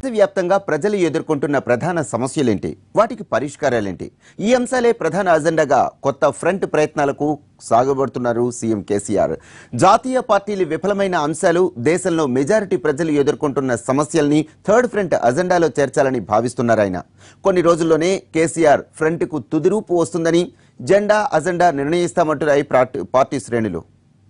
వ్యాప్తంగా ప్రజలు ఎదుర్కొంటున్న ప్రధాన సమస్యలేంటి వాటికి పరిష్కారాలేంటి ఈ అంశాలే ప్రధాన అజెండాగా కొత్త ఫ్రంట్ ప్రయత్నాలకు సాగబడుతున్నారు సీఎం కేసీఆర్ జాతీయ పార్టీలు విఫలమైన అంశాలు దేశంలో మెజారిటీ ప్రజలు ఎదుర్కొంటున్న సమస్యల్ని థర్డ్ ఫ్రంట్ అజెండాలో చేర్చాలని భావిస్తున్నారు ఆయన కొన్ని రోజుల్లోనే కేసీఆర్ ఫ్రంట్కు తుదిరూపు వస్తుందని జెండా అజెండా నిర్ణయిస్తామంటున్నాయి పార్టీ- పార్టీ శ్రేణులు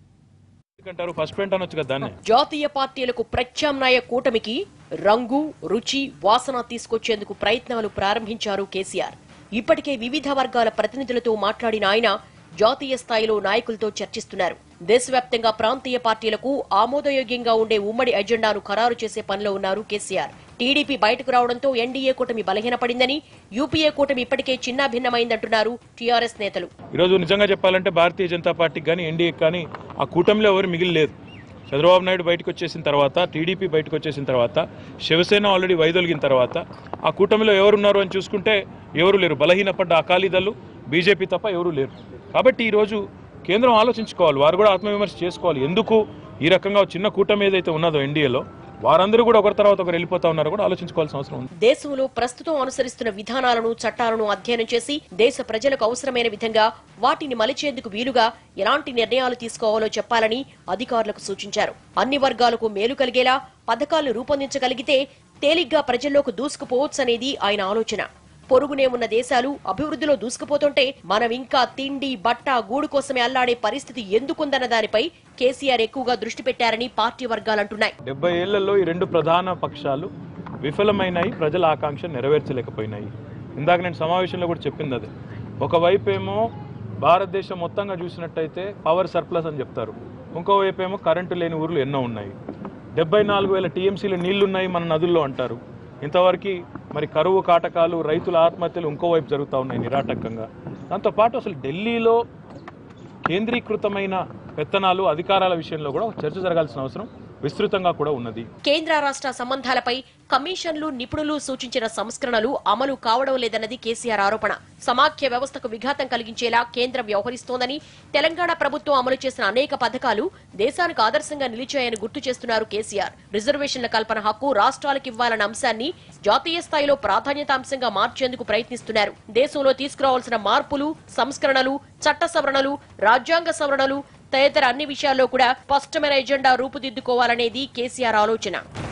అంటారు ఫస్ట్ ఫ్రంట్ అనొచ్చు కదా దాన్ని జాతీయ పార్టీలకు ప్రత్యామ్నాయ కూటమికి రంగు రుచి వాసన తీసుకొచ్చేందుకు ప్రయత్నాలు ప్రారంభించారు కేసీఆర్ ఇప్పటికే వివిధ వర్గాల ప్రతినిధులతో మాట్లాడిన ఆయన జాతీయ స్థాయిలో నాయకులతో చర్చిస్తున్నారు దేశవ్యాప్తంగా ప్రాంతీయ పార్టీలకు ఆమోదయోగ్యంగా ఉండే ఉమ్మడి ఎజెండాను ఖరారు చేసే పనిలో ఉన్నారు కేసీఆర్ టీడీపీ బయటకు రావడంతో ఎన్డీఏ కూటమి బలహీనపడిందని యూపీఏ కూటమి ఇప్పటికే చిన్నాభిన్నమైందంటున్నారు టీఆర్ఎస్ నేతలు ఈరోజు నిజంగా చెప్పాలంటే భారతీయ జనతా పార్టీకి కానీ ఎన్డీఏకి కానీ ఆ కూటమిలో ఎవరు మిగిలిలేదు చంద్రబాబు నాయుడు బయటకు వచ్చేసిన తర్వాత టీడీపీ బయటకు వచ్చేసిన తర్వాత శివసేన ఆల్రెడీ వైదొలిగిన తర్వాత ఆ కూటమిలో ఎవరున్నారు అని చూసుకుంటే ఎవరు లేరు బలహీనపడ్డ అకాలీదళ్ళు బీజేపీ తప్ప ఎవరు లేరు కాబట్టి ఈరోజు కేంద్రం ఆలోచించుకోవాలి వారు కూడా ఆత్మవిమర్శ చేసుకోవాలి ఎందుకు ఈ రకంగా ఒక చిన్న కూటమి ఏదైతే ఉన్నదో ఎన్డీఏలో వారందరూ కూడా ఒకరి తర్వాత ఒకరు వెళ్ళిపోతా ఉన్నారో కూడా ఆలోచించుకోవాల్సిన అవసరం ఉంది దేశంలో ప్రస్తుతం అనుసరిస్తున్న విధానాలను చట్టాలను అధ్యయనం చేసి దేశ ప్రజలకు అవసరమైన విధంగా వాటిని మలిచేందుకు వీలుగా ఎలాంటి నిర్ణయాలు తీసుకోవాలో చెప్పాలని అధికారులకు సూచించారు అన్ని వర్గాలకు మేలు కలిగేలా పథకాలు రూపొందించగలిగితే తేలిగ్గా ప్రజల్లోకి దూసుకుపోవచ్చనేది ఆయన ఆలోచన పొరుగునే ఉన్న దేశాలు అభివృద్ధిలో దూసుకుపోతుంటే మనం ఇంకా తిండి బట్ట గూడు కోసమే అల్లాడే పరిస్థితి ఎందుకుందన్న దానిపై కేసీఆర్ ఎక్కువగా దృష్టి పెట్టారని పార్టీ వర్గాలంటున్నాయి డెబ్బై ఏళ్లలో ఈ రెండు ప్రధాన పక్షాలు విఫలమైనాయి ప్రజల ఆకాంక్ష నెరవేర్చలేకపోయినాయి ఇందాక నేను సమావేశంలో కూడా చెప్పింది అదే ఒకవైపు ఏమో భారతదేశం మొత్తంగా చూసినట్టయితే పవర్ సర్ప్లస్ అని చెప్తారు ఇంకోవైపు ఏమో కరెంటు లేని ఊర్లు ఎన్నో ఉన్నాయి డెబ్బై నాలుగు వేల టీఎంసీలు నీళ్లున్నాయి మన నదుల్లో అంటారు ఇంతవరకు మరి కరువు కాటకాలు రైతుల ఆత్మహత్యలు ఇంకోవైపు జరుగుతూ ఉన్నాయి నిరాటకంగా దాంతోపాటు అసలు ఢిల్లీలో కేంద్రీకృతమైన పెత్తనాలు అధికారాల విషయంలో కూడా ఒక చర్చ జరగాల్సిన అవసరం విస్తృతంగా కూడా ఉన్నది కేంద్ర రాష్ట్ర సంబంధాలపై కమిషన్లు నిపుణులు సూచించిన సంస్కరణలు అమలు కావడం లేదన్నది కేసీఆర్ ఆరోపణ సమాఖ్య వ్యవస్థకు విఘాతం కలిగించేలా కేంద్రం వ్యవహరిస్తోందని తెలంగాణ ప్రభుత్వం అమలు చేసిన అనేక పథకాలు దేశానికి ఆదర్శంగా నిలిచాయని గుర్తు చేస్తున్నారు కేసీఆర్ రిజర్వేషన్ల కల్పన హక్కు రాష్ట్రాలకు ఇవ్వాలన్న అంశాన్ని జాతీయ స్థాయిలో ప్రాధాన్యత అంశంగా మార్చేందుకు ప్రయత్నిస్తున్నారు దేశంలో తీసుకురావాల్సిన మార్పులు సంస్కరణలు చట్ట సవరణలు రాజ్యాంగ సవరణలు తదితర అన్ని విషయాల్లో కూడా స్పష్టమైన ఎజెండా రూపుదిద్దుకోవాలనేది కేసీఆర్ ఆలోచన